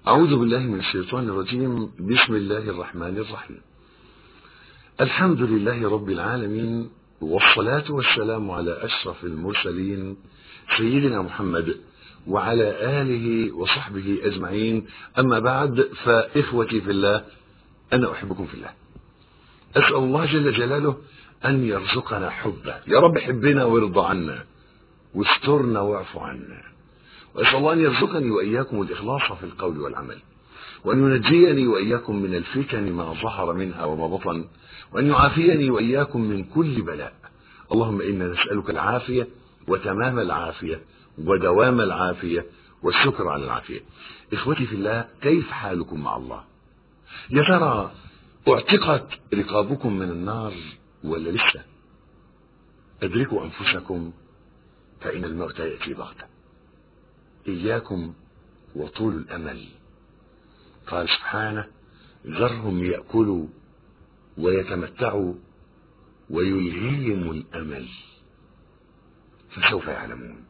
أعوذ بالله من الشيطان الرجيم بسم الله الرحمن الرحيم الحمد لله رب العالمين والصلاة والسلام على أشرف المرسلين سيدنا محمد وعلى آله وصحبه أجمعين أما بعد فإخوتي في الله أنا أحبكم في الله أسأل الله جل جلاله أن يرزقنا حبه يا رب حبنا وارضى عنا واسترنا واعف عنا وأسأل الله أن يرزقني وإياكم الإخلاص في القول والعمل وأن ينجيني وإياكم من الفتن ما ظهر منها وما بطن وأن يعافيني وإياكم من كل بلاء اللهم إنا نسألك العافية وتمام العافية ودوام العافية والشكر على العافية إخوتي في الله كيف حالكم مع الله يا ترى اعتقت رقابكم من النار ولا لسه ادركوا أنفسكم فإن الموت يأتي بغتة إياكم وطول الأمل قال سبحانه ذرهم يأكلوا ويتمتعوا ويلهيهم الأمل فسوف يعلمون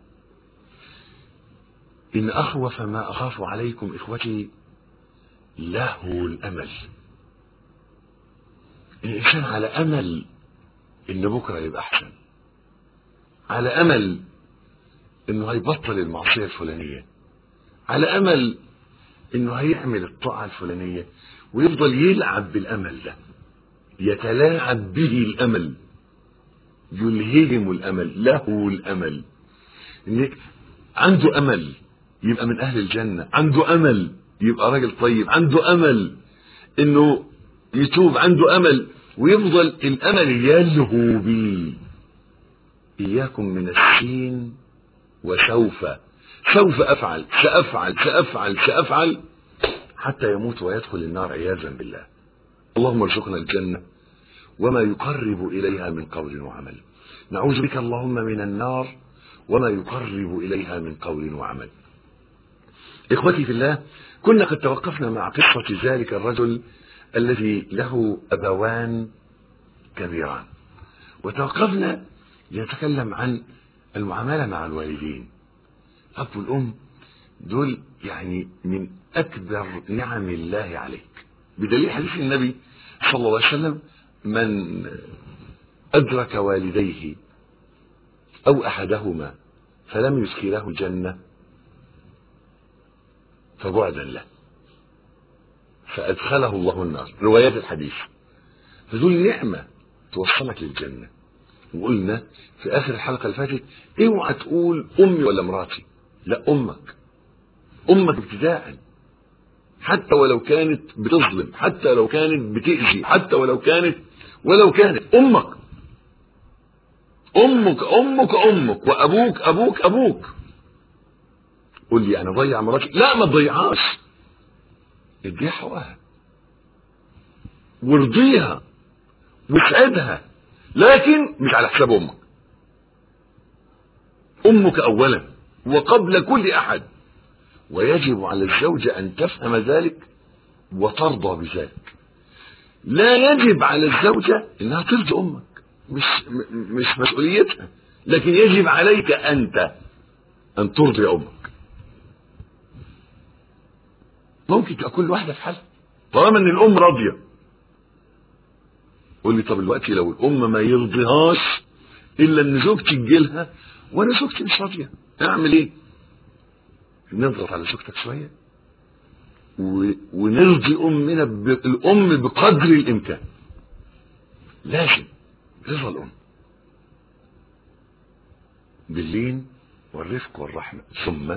إن أخوف ما أخاف عليكم إخوتي لهو الأمل الإنسان على أمل إن بكرة يبقى أحسن على أمل إنه هيبطل المعصية الفلانية على أمل إنه هيعمل الطاعة الفلانية ويفضل يلعب بالأمل ده يتلاعب به الأمل يلههم الأمل له الأمل إن عنده أمل يبقى من أهل الجنة عنده أمل يبقى راجل طيب عنده أمل إنه يتوب عنده أمل ويفضل الأمل يلهو بيه إياكم من السين وسوف سوف أفعل سأفعل سأفعل سأفعل حتى يموت ويدخل النار عياذا بالله اللهم ارزقنا الجنة وما يقرب إليها من قول وعمل نعوذ بك اللهم من النار وما يقرب إليها من قول وعمل إخوتي في الله كنا قد توقفنا مع قصة ذلك الرجل الذي له أبوان كبيران وتوقفنا لنتكلم عن المعاملة مع الوالدين الأب والأم دول يعني من أكبر نعم الله عليك بدليل حديث النبي صلى الله عليه وسلم من أدرك والديه أو أحدهما فلم يدخله الجنة فبعدا له فأدخله الله النار روايات الحديث فدول نعمة توصلك للجنة وقلنا في آخر الحلقة اللي فاتت اوعى تقول أمي ولا مراتي لا أمك أمك ابتداء حتى ولو كانت بتظلم حتى لو كانت بتأذي حتى ولو كانت ولو كانت أمك أمك أمك أمك وأبوك أبوك أبوك قول لي أنا ضيع مراتي لا ما تضيعهاش اديها حقها وارضيها واسعدها لكن مش على حساب امك امك اولا وقبل كل احد ويجب على الزوجة ان تفهم ذلك وترضى بذلك لا يجب على الزوجة انها ترضي امك مش مش مسؤوليتها لكن يجب عليك انت ان ترضي امك ممكن تبقى كل واحدة في حالها طالما ان الام راضية قول لي طب دلوقتي لو الام ما يرضيهاش الا ان زوجتي تجيلها وانا زوجتي مش راضيه اعمل ايه نضغط على زوجتك شويه و... ونرضي امنا ب... الام بقدر الامكان لازم رضا الام باللين والرفق والرحمه ثم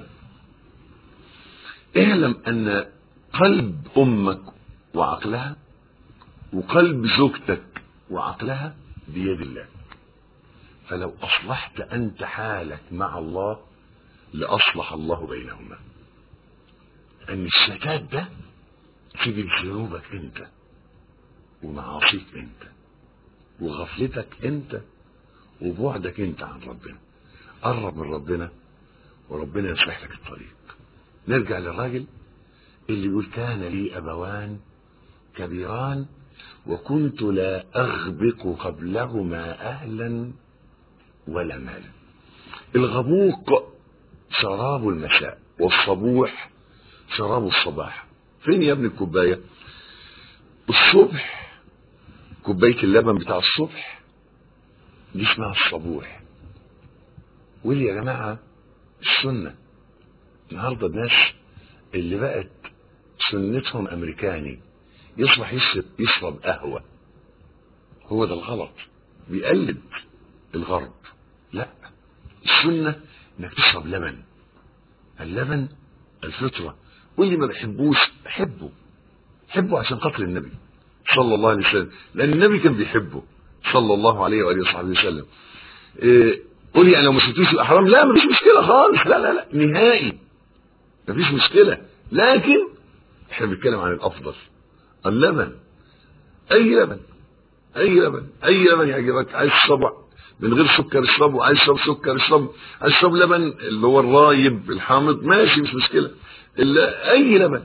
اعلم ان قلب امك وعقلها وقلب زوجتك وعقلها بيد الله فلو أصلحت أنت حالك مع الله لأصلح الله بينهما أن الشتات ده تيجي بذنوبك أنت ومعاصيك أنت وغفلتك أنت وبعدك أنت عن ربنا قرب من ربنا وربنا يصلح لك الطريق نرجع للراجل اللي يقول كان لي أبوان كبيران وكنت لا أغبق قبلهما أهلا ولا مالا الغبوق شراب المساء والصبوح شراب الصباح فين يا ابني الكوبايه الصبح كوبايه اللبن بتاع الصبح دي اسمها الصبوح ودي يا جماعه السنه النهارده الناس اللي بقت سنتهم امريكاني يصبح يشرب يشرب قهوه هو ده الغلط بيقلد الغرب لا السنه انك تشرب لبن اللبن الفطره واللي ما بيحبوش حبه حبه عشان خاطر النبي صلى الله عليه وسلم لان النبي كان بيحبه صلى الله عليه واله وصحبه وسلم إيه قول يعني لو ما شربتوش يبقى حرام لا مفيش مشكله خالص لا لا لا نهائي مفيش مشكله لكن احنا بنتكلم عن الافضل اللبن اي لبن اي لبن اي لبن يعجبك عايز تشربه من غير سكر اشربه عايز تشرب سكر اشربه عايز تشرب لبن اللي هو الرايب الحامض ماشي مش مشكله الا اي لبن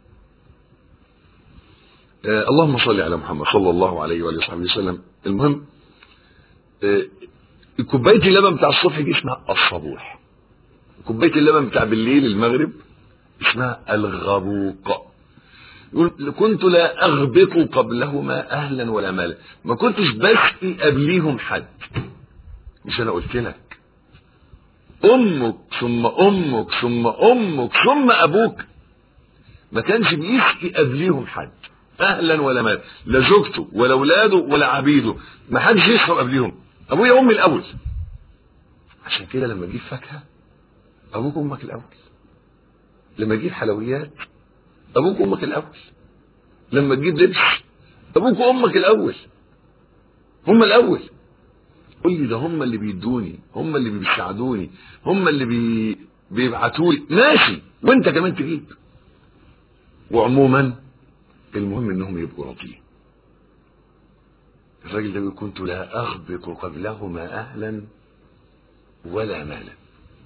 آه اللهم صل على محمد صلى الله عليه واله وصحبه وسلم المهم آه كوبايه اللبن بتاع الصبح دي اسمها الصبوح كوبايه اللبن بتاع بالليل المغرب اسمها الغبوق يقول كنت لا اغبط قبلهما اهلا ولا مالا ما كنتش بسقي قبليهم حد مش انا قلت لك امك ثم امك ثم امك ثم ابوك ما كانش بيسقي قبليهم حد اهلا ولا مالا لا زوجته ولا اولاده ولا عبيده ما حدش يشرب قبليهم ابويا امي الاول عشان كده لما تجيب فاكهه ابوك امك الاول لما تجيب حلويات ابوك وامك الاول لما تجيب لبس ابوك وامك الاول هم الاول قول لي ده هم اللي بيدوني هم اللي بيساعدوني هم اللي بي... بيبعتوا لي ماشي وانت كمان تجيب وعموما المهم انهم يبقوا راضيين الراجل ده بيقول كنت لا اغبط قبلهما اهلا ولا مالا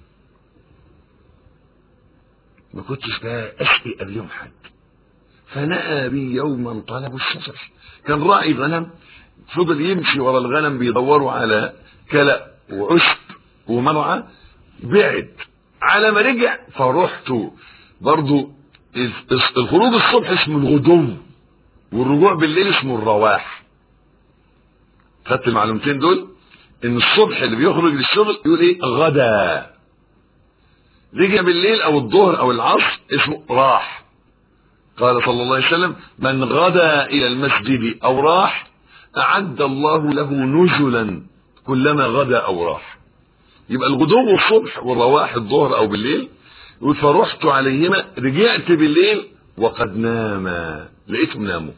ما كنتش بقى اسقي قبلهم حد فنأى بي يوما طلب الشجر كان راعي غنم فضل يمشي ورا الغنم بيدوروا على كلأ وعشب ومرعى بعد على ما رجع فرحت برضو الخروج الصبح اسمه الغدو والرجوع بالليل اسمه الرواح خدت المعلومتين دول ان الصبح اللي بيخرج للشغل يقول ايه غدا رجع بالليل او الظهر او العصر اسمه راح قال صلى الله عليه وسلم من غدا الى المسجد او راح اعد الله له نزلا كلما غدا او راح يبقى الغدو الصبح والرواح الظهر او بالليل يقول فرحت عليهما رجعت بالليل وقد ناما لقيتهم ناموا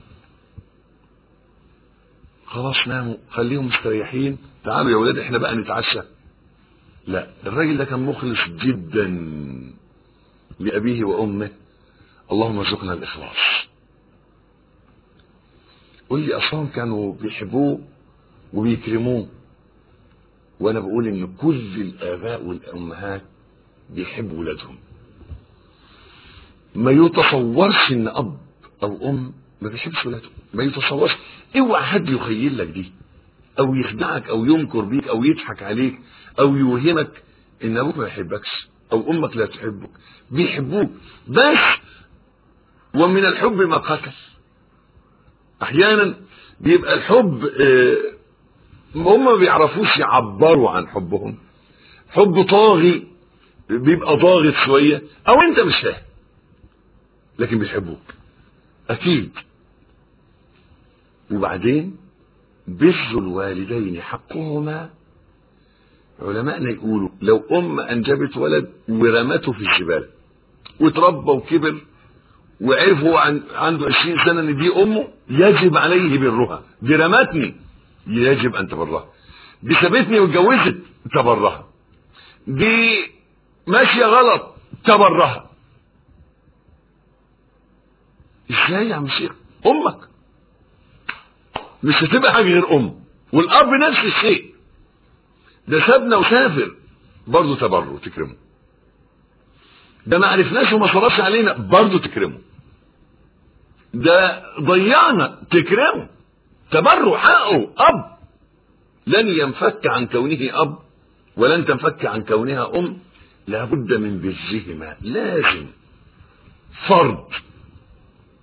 خلاص ناموا خليهم مستريحين تعالوا يا ولاد احنا بقى نتعشى لا الراجل ده كان مخلص جدا لأبيه وأمه اللهم ارزقنا الإخلاص قول لي أصلا كانوا بيحبوه وبيكرموه وأنا بقول إن كل الآباء والأمهات بيحبوا ولادهم ما يتصورش إن أب أو أم ما بيحبش ولاده ما يتصورش اوعى حد يخيل لك دي او يخدعك او ينكر بيك او يضحك عليك او يوهمك ان ابوك ما يحبكش او امك لا تحبك بيحبوك بس ومن الحب ما قتل احيانا بيبقى الحب اه هم ما بيعرفوش يعبروا عن حبهم حب طاغي بيبقى ضاغط شويه او انت مش فاهم لكن بيحبوك اكيد وبعدين بر الوالدين حقهما علماءنا يقولوا لو ام انجبت ولد ورمته في الزباله وتربى وكبر وعرف هو عن عنده 20 سنه ان دي امه يجب عليه برها دي رمتني يجب ان تبرها دي سابتني واتجوزت تبرها دي ماشيه غلط تبرها ازاي يا عم شيخ امك مش هتبقى حاجه غير ام والاب نفس الشيء ده سابنا وسافر برضه تبره تكرمه ده ما عرفناش وما صرفش علينا برضه تكرمه ده ضيعنا تكرمه تبره حقه اب لن ينفك عن كونه اب ولن تنفك عن كونها ام لابد من برهما لازم فرض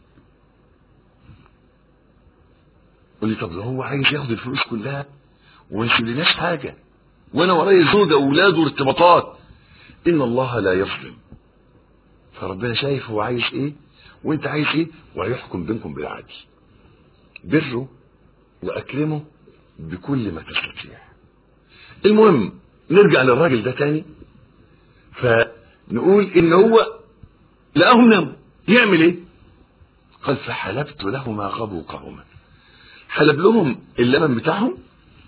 لي طب هو عايز ياخد الفلوس كلها وما يسيبلناش حاجه وانا ورايا زوجه واولاد وارتباطات ان الله لا يظلم فربنا شايف هو عايز ايه وانت عايز ايه وهيحكم بينكم بالعدل بره واكرمه بكل ما تستطيع المهم نرجع للراجل ده تاني فنقول ان هو لقاهم ناموا يعمل ايه قال فحلبت لهما غبوقهما حلب لهم اللبن بتاعهم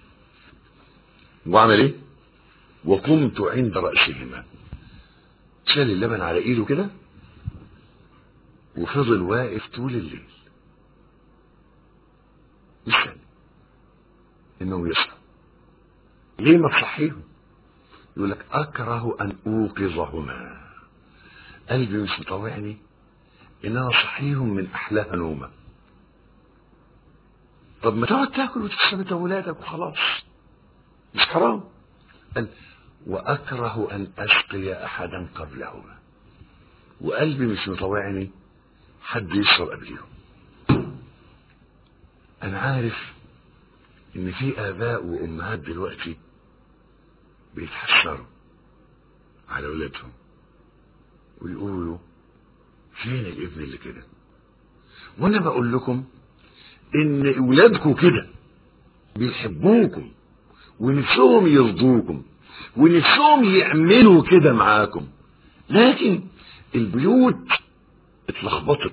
وعمل ايه وقمت عند رأسهما شال اللبن على ايده كده وفضل واقف طول الليل مستني انه يصحى ليه ما تصحيهم يقول لك اكره ان اوقظهما قلبي مش مطوعني ان انا اصحيهم من احلاها نومه طب ما تقعد تاكل وتشرب انت ولادك وخلاص مش حرام قال واكره ان اسقي احدا قبلهما وقلبي مش مطوعني حد يشرب قبليهم انا عارف ان في اباء وامهات دلوقتي بيتحسروا على اولادهم ويقولوا فين الابن اللي كده وانا بقول لكم ان اولادكم كده بيحبوكم ونفسهم يرضوكم ونفسهم يعملوا كده معاكم لكن البيوت اتلخبطت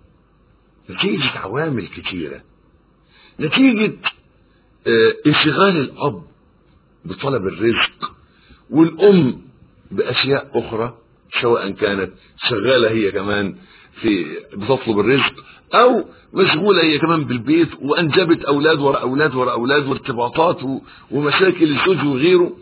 نتيجة عوامل كتيرة نتيجة اه انشغال الأب بطلب الرزق والأم بأشياء أخرى سواء كانت شغالة هي كمان في بتطلب الرزق أو مشغولة هي كمان بالبيت وأنجبت أولاد وراء أولاد وراء أولاد وارتباطات ومشاكل الزوج وغيره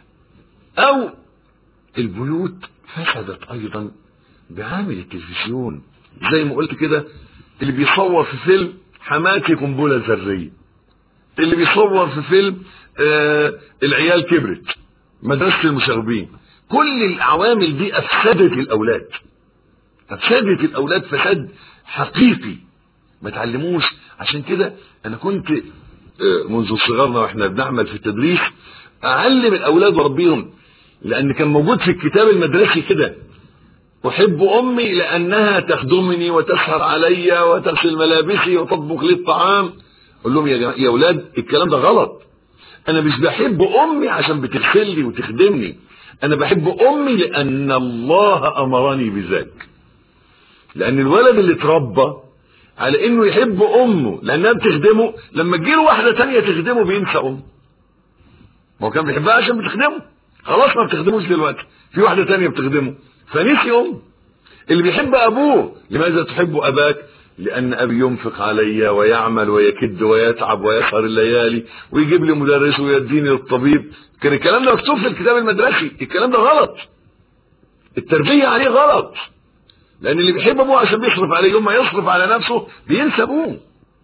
أو البيوت فسدت أيضا بعامل التلفزيون زي ما قلت كده اللي بيصور في فيلم حماتي قنبله ذريه اللي بيصور في فيلم آه العيال كبرت مدرسه المشاغبين كل العوامل دي افسدت الاولاد افسدت الاولاد فساد حقيقي ما تعلموش عشان كده انا كنت آه منذ صغرنا واحنا بنعمل في التدريس اعلم الاولاد واربيهم لان كان موجود في الكتاب المدرسي كده أحب أمي لأنها تخدمني وتسهر علي وتغسل ملابسي وتطبخ لي الطعام أقول لهم يا جماعة يا أولاد الكلام ده غلط أنا مش بحب أمي عشان بتغسل لي وتخدمني أنا بحب أمي لأن الله أمرني بذلك لأن الولد اللي اتربى على إنه يحب أمه لأنها بتخدمه لما تجيله واحدة تانية تخدمه بينسى أمه ما هو كان بيحبها عشان بتخدمه خلاص ما بتخدموش دلوقتي في واحدة تانية بتخدمه فنسي أم اللي بيحب أبوه لماذا تحب أباك لأن أبي ينفق علي ويعمل ويكد ويتعب ويسهر الليالي ويجيب لي مدرس ويديني للطبيب كان الكلام ده مكتوب في الكتاب المدرسي الكلام ده غلط التربية عليه غلط لأن اللي بيحب أبوه عشان بيصرف عليه يوم ما يصرف على نفسه بينسى أبوه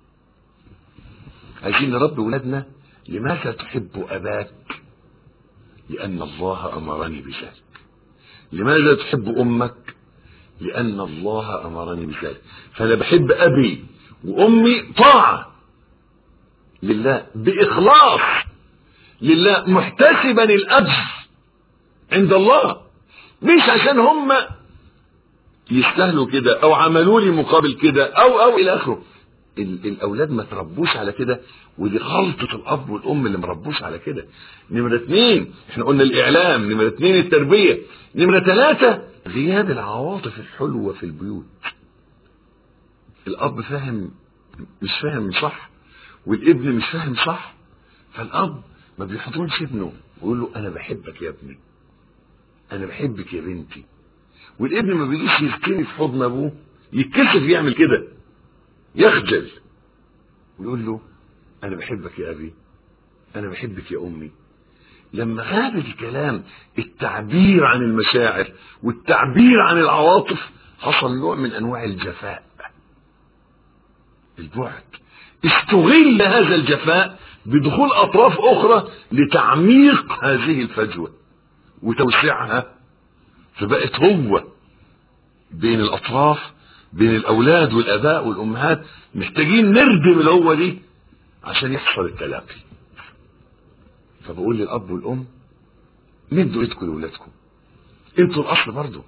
عايزين نربي ولادنا لماذا تحب أباك لأن الله أمرني بذلك لماذا تحب أمك لأن الله أمرني بذلك فأنا بحب أبي وأمي طاعة لله بإخلاص لله محتسبا الأجر عند الله مش عشان هم يستاهلوا كده أو عملوا لي مقابل كده أو أو إلى آخره الاولاد ما تربوش على كده ودي غلطه الاب والام اللي مربوش على كده نمره اثنين احنا قلنا الاعلام نمره اثنين التربيه نمره ثلاثه غياب العواطف الحلوه في البيوت الاب فاهم مش فاهم صح والابن مش فاهم صح فالاب ما بيحضنش ابنه ويقول له انا بحبك يا ابني انا بحبك يا بنتي والابن ما بيجيش يرتمي في حضن ابوه يتكسف يعمل كده يخجل ويقول له انا بحبك يا ابي انا بحبك يا امي لما غاب الكلام التعبير عن المشاعر والتعبير عن العواطف حصل نوع من انواع الجفاء البعد استغل هذا الجفاء بدخول اطراف اخرى لتعميق هذه الفجوه وتوسيعها فبقت هو بين الاطراف بين الاولاد والاباء والامهات محتاجين نردم الهوه دي عشان يحصل التلاقي فبقول للاب والام مدوا ايدكم لاولادكم انتوا الاصل برضه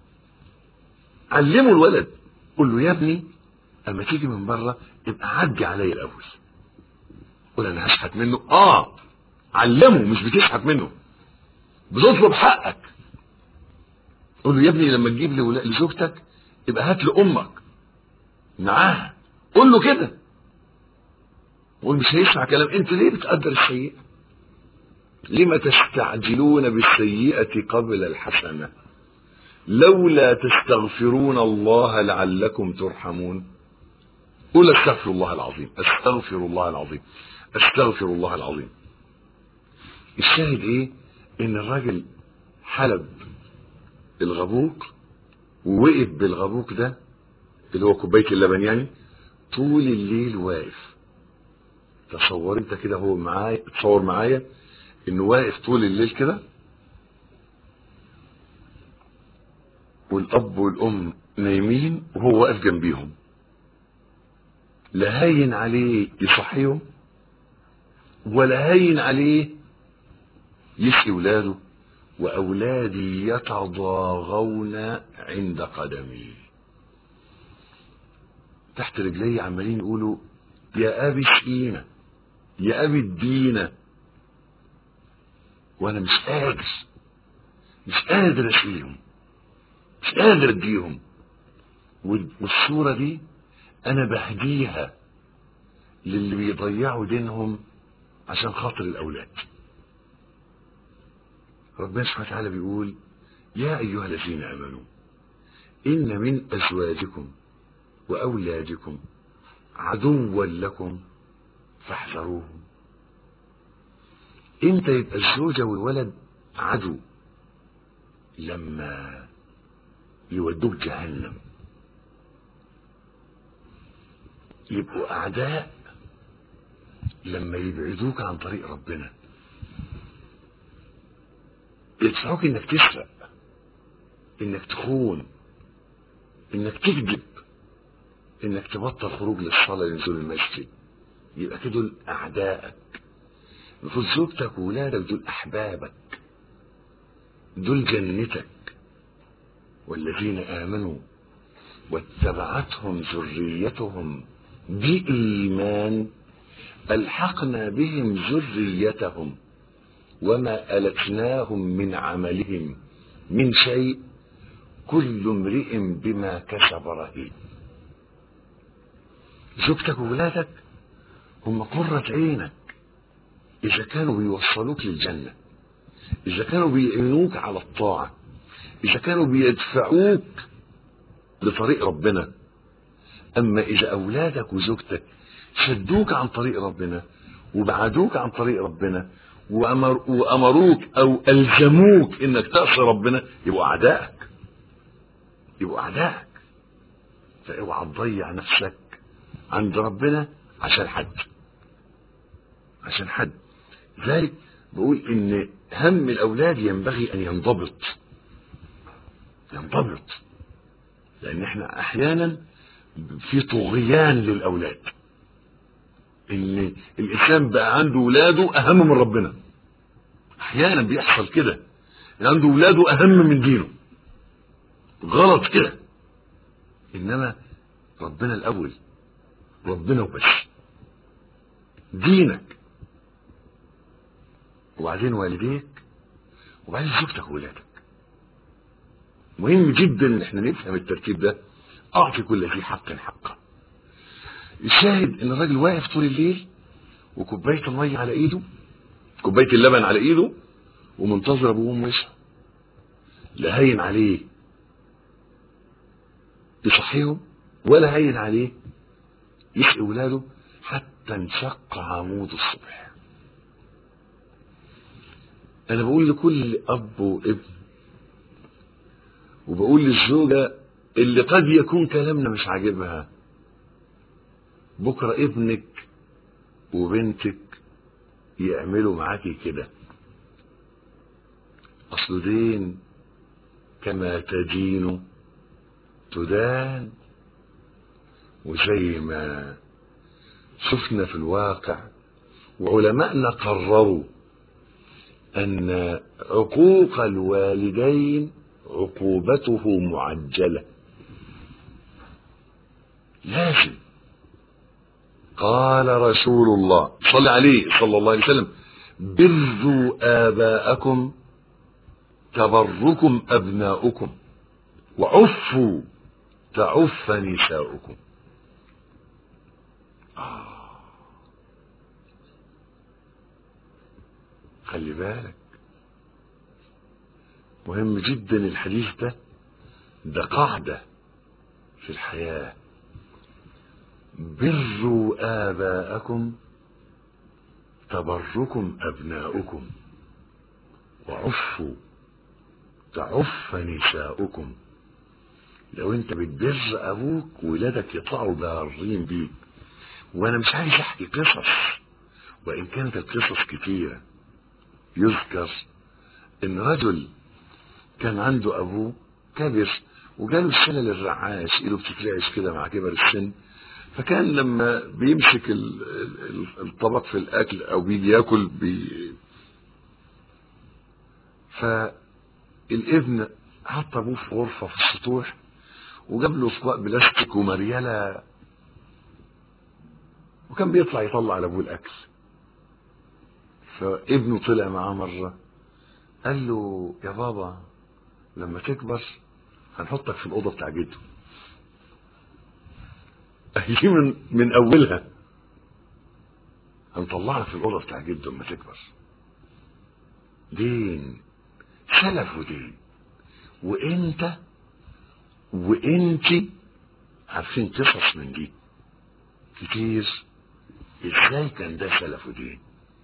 علموا الولد قول له يا ابني اما تيجي من بره يبقى عدي عليا الاول قول انا هشحت منه اه علمه مش بتشحت منه بتطلب حقك قول له يا ابني لما تجيب لزوجتك يبقى هات لامك معاها قول له كده قول مش هيسمع كلام انت ليه بتقدر السيئه لما تستعجلون بالسيئه قبل الحسنه لولا تستغفرون الله لعلكم ترحمون قل استغفر الله العظيم استغفر الله العظيم استغفر الله العظيم الشاهد ايه ان الراجل حلب الغبوق ووقف بالغبوق ده اللي هو كوبايه اللبن يعني طول الليل واقف تصور انت كده هو معايا تصور معايا انه واقف طول الليل كده والاب والام نايمين وهو واقف جنبيهم لا هين عليه يصحيهم ولا هين عليه يسقي ولاده واولادي يتضاغون عند قدمي تحت رجلي عمالين يقولوا يا ابي سقينا يا ابي ادينا وانا مش قادر مش قادر اسقيهم مش قادر اديهم والصوره دي انا بهديها للي بيضيعوا دينهم عشان خاطر الاولاد ربنا سبحانه وتعالى بيقول يا ايها الذين امنوا ان من ازواجكم واولادكم عدوا لكم فاحذروهم انت يبقى الزوجه والولد عدو لما يودوك جهنم يبقوا اعداء لما يبعدوك عن طريق ربنا يدفعوك انك تسرق انك تخون انك تكذب انك تبطل خروج للصلاه لنزول المسجد يبقى كده دول اعدائك المفروض زوجتك وولادك دول احبابك دول جنتك والذين امنوا واتبعتهم ذريتهم بايمان الحقنا بهم ذريتهم وما التناهم من عملهم من شيء كل امرئ بما كسب رهين زوجتك وولادك هم قرة عينك إذا كانوا بيوصلوك للجنة إذا كانوا بيعينوك على الطاعة إذا كانوا بيدفعوك لطريق ربنا أما إذا أولادك وزوجتك شدوك عن طريق ربنا وبعدوك عن طريق ربنا وأمر وأمروك أو ألزموك إنك تعصي ربنا يبقوا أعدائك يبقوا أعدائك فاوعى تضيع نفسك عند ربنا عشان حد عشان حد لذلك بقول ان هم الاولاد ينبغي ان ينضبط ينضبط لان احنا احيانا في طغيان للاولاد ان الانسان بقى عنده ولاده اهم من ربنا احيانا بيحصل كده عنده ولاده اهم من دينه غلط كده انما ربنا الاول ربنا وبس دينك وبعدين والديك وبعدين زوجتك وولادك مهم جدا ان احنا نفهم الترتيب ده اعطي كل ذي حق حقه الشاهد ان الراجل واقف طول الليل وكوبايه الميه على ايده كوبايه اللبن على ايده ومنتظر ابوه وامه يصحوا لا هين عليه يصحيهم ولا هين عليه يسقي ولاده حتى انشق عمود الصبح انا بقول لكل اب وابن وبقول للزوجة اللي قد يكون كلامنا مش عاجبها بكرة ابنك وبنتك يعملوا معاكي كده اصل دين كما تدين تدان وزي ما شفنا في الواقع وعلماءنا قرروا أن عقوق الوالدين عقوبته معجلة لازم قال رسول الله صلى عليه صلى الله عليه وسلم بروا آباءكم تبركم أبناؤكم وعفوا تعف نساؤكم آه. خلي بالك مهم جدا الحديث ده ده قاعدة في الحياة بروا آباءكم تبركم أبناؤكم وعفوا تعف نساؤكم لو انت بتبر ابوك ولادك يطلعوا بارين بيك وانا مش عايز احكي قصص وان كانت القصص كتيرة يذكر ان رجل كان عنده ابوه كبر وجاله الشلل الرعاش ايده بتترعش كده مع كبر السن فكان لما بيمسك ال- ال- الطبق في الاكل او بيجي ياكل بي فالابن حط ابوه في غرفه في السطوح وجاب له اطباق بلاستيك ومريله وكان بيطلع يطلع لابوه الاكل فابنه طلع معاه مره قال له يا بابا لما تكبر هنحطك في الاوضه بتاع جده هي من من اولها هنطلعك في الاوضه بتاع جده لما تكبر دين سلف ودين وانت وانت عارفين قصص من دي كتير ازاي كان ده سلف ودين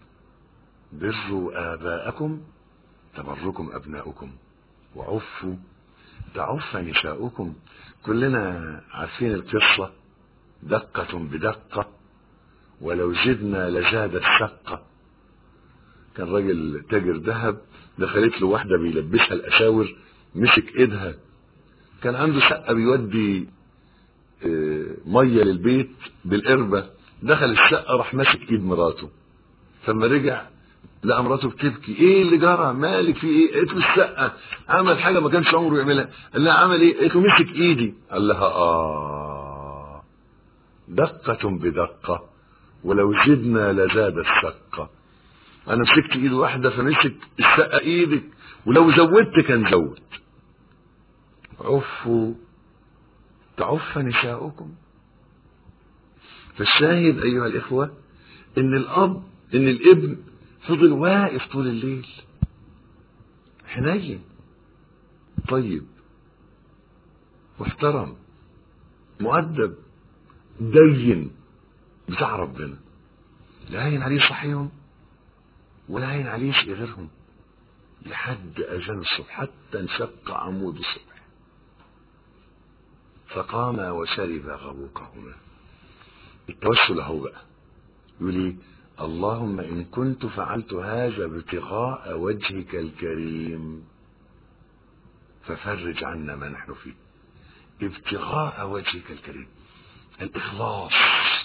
بروا اباءكم تبركم ابناؤكم وعفوا تعف نساؤكم كلنا عارفين القصة دقة بدقة ولو زدنا لزاد الشقة كان راجل تاجر ذهب دخلت له واحدة بيلبسها الأساور مسك ايدها كان عنده شقة بيودي آه، مية للبيت بالقربة دخل الشقة راح ماسك ايد مراته فلما رجع لقى مراته بتبكي ايه اللي جرى مالك في ايه قالت له الشقه عمل حاجه ما كانش عمره يعملها قال لها عمل ايه قالت له مسك ايدي قال لها اه دقة بدقة ولو زدنا لزاد الشقة انا مسكت ايد واحدة فمسك الشقة ايدك ولو زودت كان زود عفوا تعف نساؤكم فالشاهد ايها الاخوة ان الاب ان الابن فضل واقف طول الليل حنين طيب محترم مؤدب دين بتاع ربنا لا هين عليه صحيهم ولا هين عليه شيء غيرهم لحد اذان الصبح حتى انشق عمود الصبح فقام وشرب غبوقهما التوسل اهو بقى يقول ايه اللهم ان كنت فعلت هذا ابتغاء وجهك الكريم ففرج عنا ما نحن فيه ابتغاء وجهك الكريم الاخلاص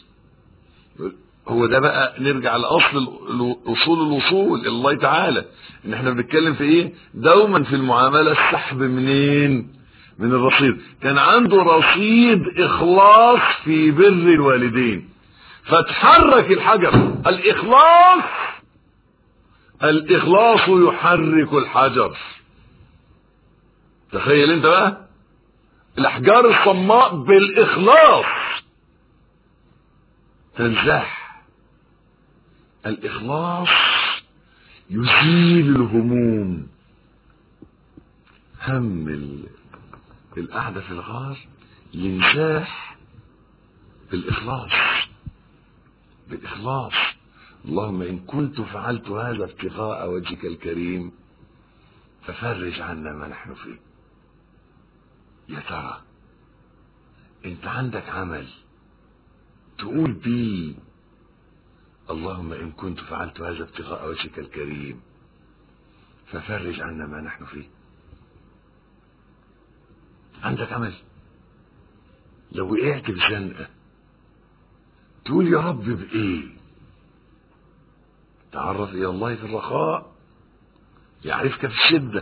هو ده بقى نرجع لاصل ال- اصول الوصول الى الله تعالى ان احنا بنتكلم في ايه دوما في المعامله السحب منين من الرصيد كان عنده رصيد اخلاص في بر الوالدين فتحرك الحجر الاخلاص الاخلاص يحرك الحجر تخيل انت بقى الاحجار الصماء بالاخلاص تنزح الاخلاص يزيل الهموم هم ال- القعده في الغار ينزاح بالاخلاص بالاخلاص اللهم ان كنت فعلت هذا ابتغاء وجهك الكريم ففرج عنا ما نحن فيه يا ترى انت عندك عمل تقول بيه اللهم ان كنت فعلت هذا ابتغاء وجهك الكريم ففرج عنا ما نحن فيه عندك عمل لو وقعت في زنقه تقول يا رب بإيه تعرف إلى الله في الرخاء يعرفك في الشدة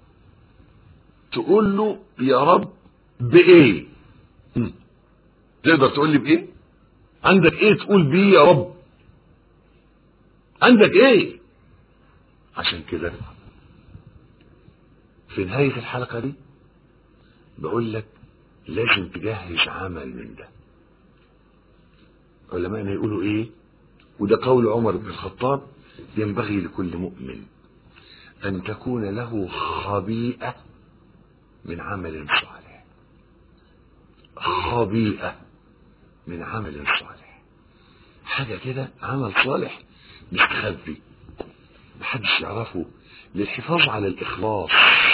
تقول له يا رب بإيه هم. تقدر تقول لي بإيه عندك إيه تقول بيه يا رب عندك إيه عشان كده في نهاية الحلقة دي بقول لك لازم تجهز عمل من ده علماءنا يقولوا ايه وده قول عمر بن الخطاب ينبغي لكل مؤمن ان تكون له خبيئة من عمل صالح خبيئة من عمل صالح حاجة كده عمل صالح مستخبي محدش يعرفه للحفاظ على الإخلاص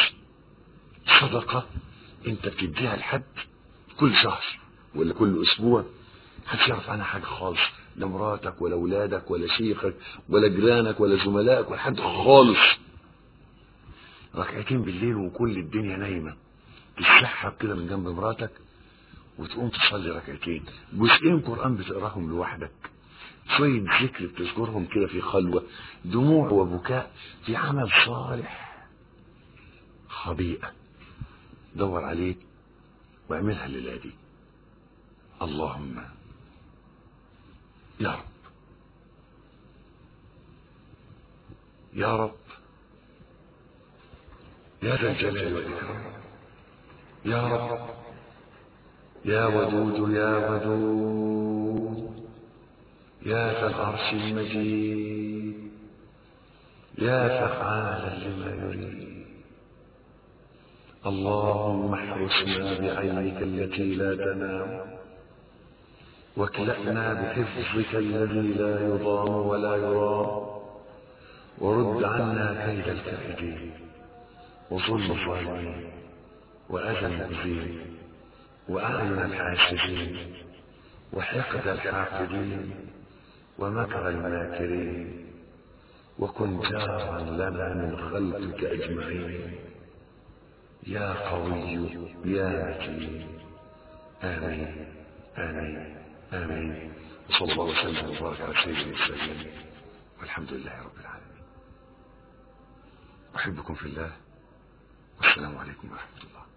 صدقة انت بتديها لحد كل شهر ولا كل اسبوع محدش يعرف عنها حاجه خالص لا مراتك ولا اولادك ولا شيخك ولا جيرانك ولا زملائك ولا حد خالص ركعتين بالليل وكل الدنيا نايمه تسحب كده من جنب مراتك وتقوم تصلي ركعتين جزئين قران بتقراهم لوحدك شوية ذكر بتذكرهم كده في خلوة دموع وبكاء في عمل صالح خبيئة دور عليه واعملها الليلة دي اللهم يا رب يا رب يا ذا الجلال والإكرام يا رب يا ودود يا ودود يا ذا العرش المجيد يا فعالا لما يريد اللهم احرسنا بعينك التي لا تنام واكلأنا بحفظك الذي لا يضام ولا يرام ورد عنا كيد الكائدين وظلم الظالمين وأذى المؤذين وأعين الحاسدين وحقد الحاقدين ومكر الماكرين وكن جارا لنا من خلقك أجمعين يا قوي يا متين آمين آمين آمين وصلى الله وسلم وبارك على سيدنا المرسلين والحمد لله رب العالمين أحبكم في الله والسلام عليكم ورحمة الله